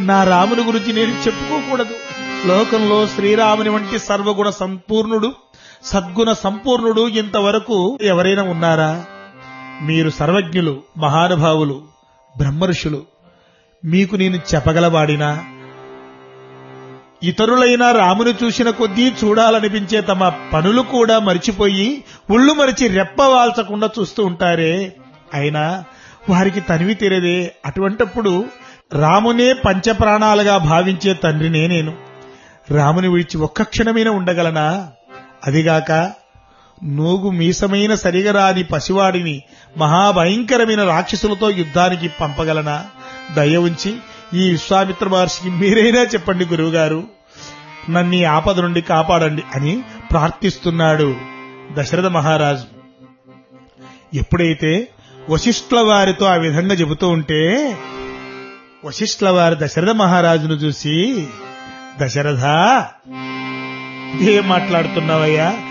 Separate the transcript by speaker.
Speaker 1: నా రాముని గురించి నేను చెప్పుకోకూడదు లోకంలో శ్రీరాముని వంటి సర్వగుణ సంపూర్ణుడు సద్గుణ సంపూర్ణుడు ఇంతవరకు ఎవరైనా ఉన్నారా మీరు సర్వజ్ఞులు మహానుభావులు బ్రహ్మర్షులు మీకు నేను చెప్పగలవాడినా ఇతరులైన రాముని చూసిన కొద్దీ చూడాలనిపించే తమ పనులు కూడా మరిచిపోయి ఉళ్ళు మరిచి రెప్పవాల్చకుండా చూస్తూ ఉంటారే అయినా వారికి తనివి తీరదే అటువంటప్పుడు రామునే పంచప్రాణాలుగా భావించే తండ్రినే నేను రాముని విడిచి ఒక్క క్షణమైనా ఉండగలనా అదిగాక నూగు మీసమైన సరిగరాని పసివాడిని మహాభయంకరమైన రాక్షసులతో యుద్ధానికి పంపగలనా దయ ఉంచి ఈ విశ్వామిత్ర మహర్షికి మీరైనా చెప్పండి గురువుగారు నన్ను ఈ ఆపద నుండి కాపాడండి అని ప్రార్థిస్తున్నాడు దశరథ మహారాజు ఎప్పుడైతే వశిష్ఠుల వారితో ఆ విధంగా చెబుతూ ఉంటే వశిష్ఠుల వారు దశరథ మహారాజును చూసి దశరథ ఏం మాట్లాడుతున్నావయ్యా